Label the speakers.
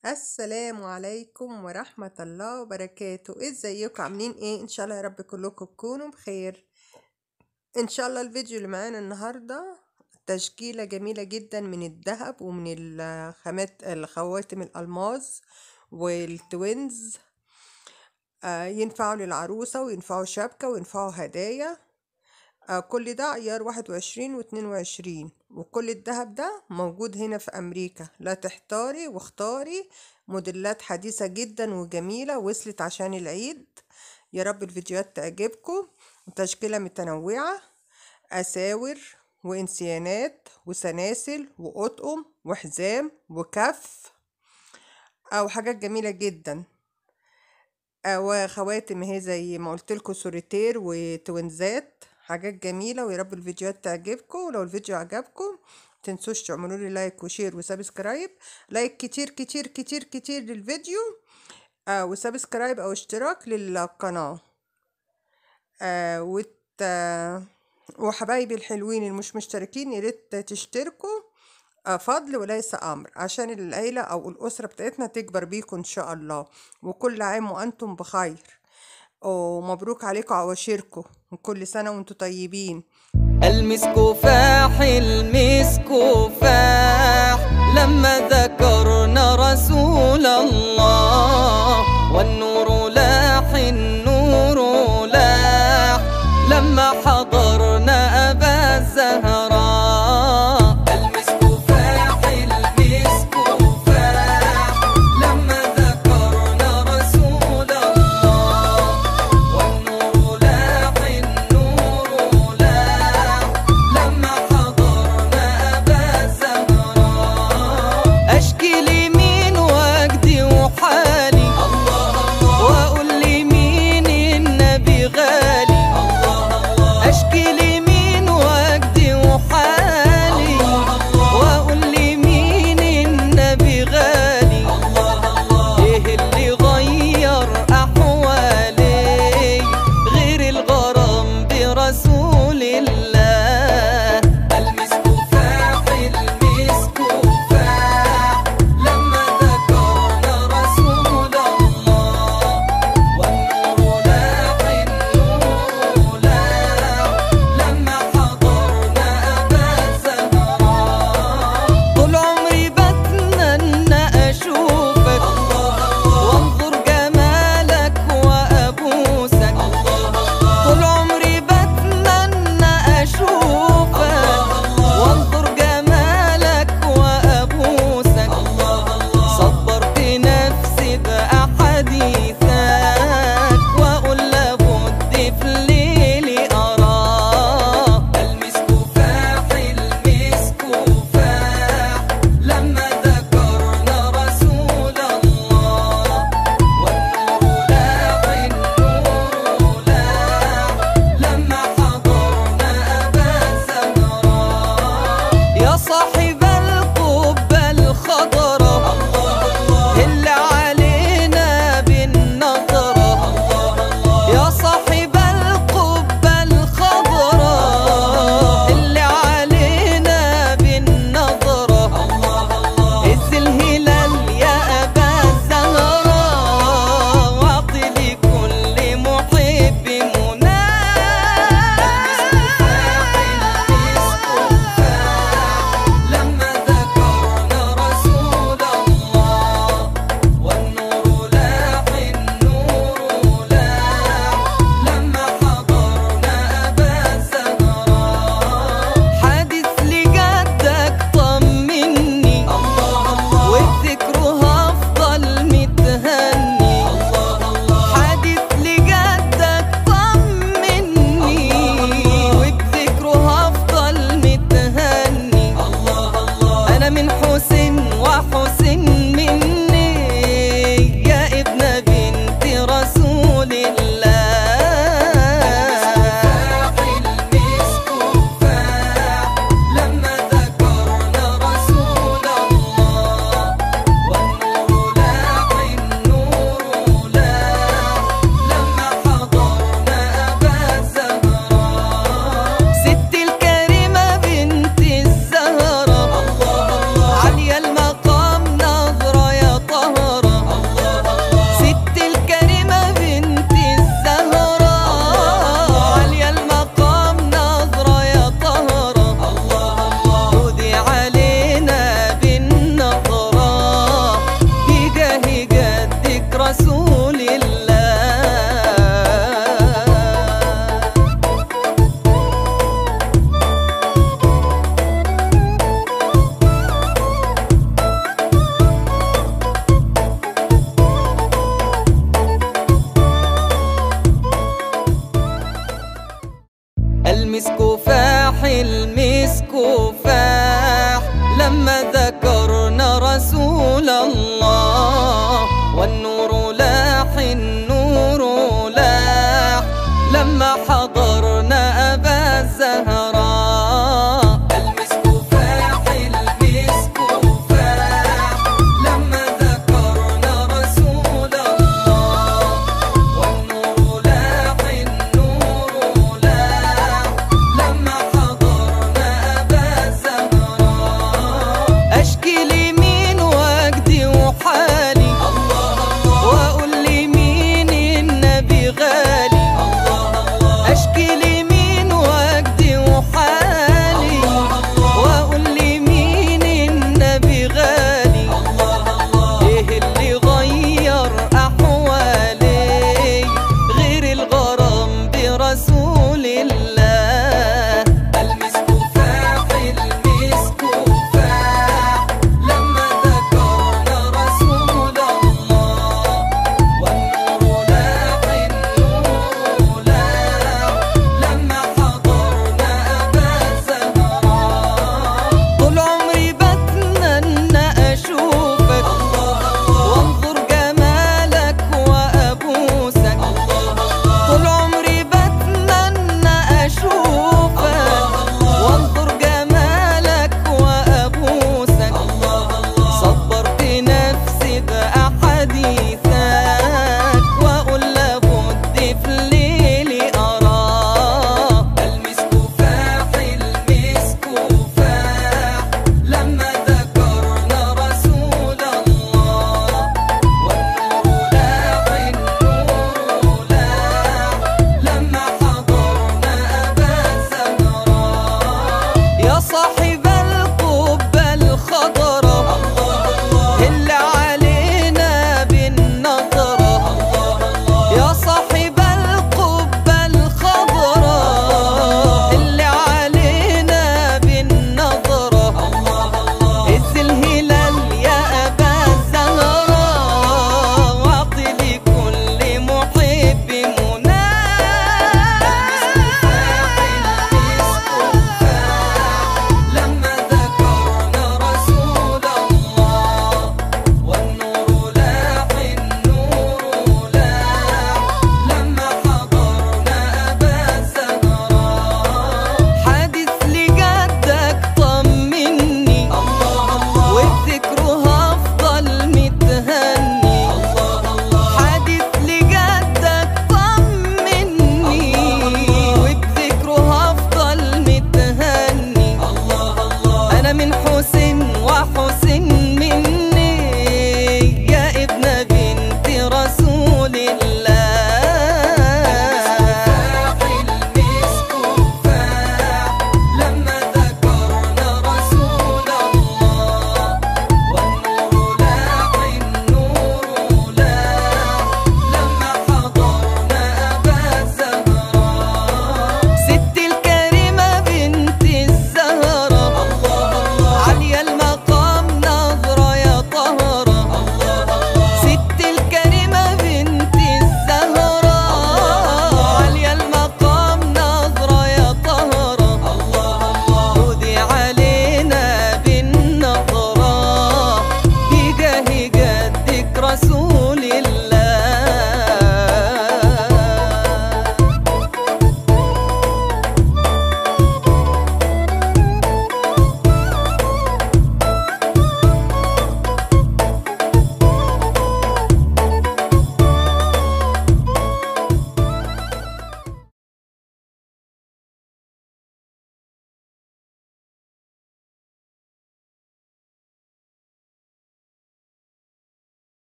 Speaker 1: السلام عليكم ورحمة الله وبركاته ازيكم عاملين ايه ان شاء الله يا رب كلكم تكونوا بخير ان شاء الله الفيديو اللي معانا النهاردة تشكيلة جميلة جدا من الذهب ومن الخامات الخواتم الألماس والتوينز آه ينفعوا للعروسة وينفعوا شبكة وينفعوا هدايا آه كل ده عيار واحد وعشرين واتنين وعشرين وكل الدهب ده موجود هنا في أمريكا لا تحتاري واختاري موديلات حديثة جدا وجميلة وصلت عشان العيد يا رب الفيديوهات تعجبكم تشكيلة متنوعة أساور وإنسيانات وسلاسل وأطقم وحزام وكف أو حاجات جميلة جدا وخواتم هي زي ما قلت لكم سوريتير وتوينزات حاجات جميلة ويا رب الفيديوهات تعجبكم ولو الفيديو عجبكم تنسوش تعملوا لي لايك وشير وسبسكرايب لايك كتير كتير كتير كتير للفيديو آه وسبسكرايب او اشتراك للقناة آه وت... آه وحبايبي الحلوين اللي مش مشتركين ياريت تشتركوا آه فضل وليس امر عشان العيلة او الاسرة بتاعتنا تكبر بيكم ان شاء الله وكل عام وانتم بخير ومبروك عليكم عواشركم وكل سنة وانتم طيبين
Speaker 2: المسك فاح المسك فاح لما ذكر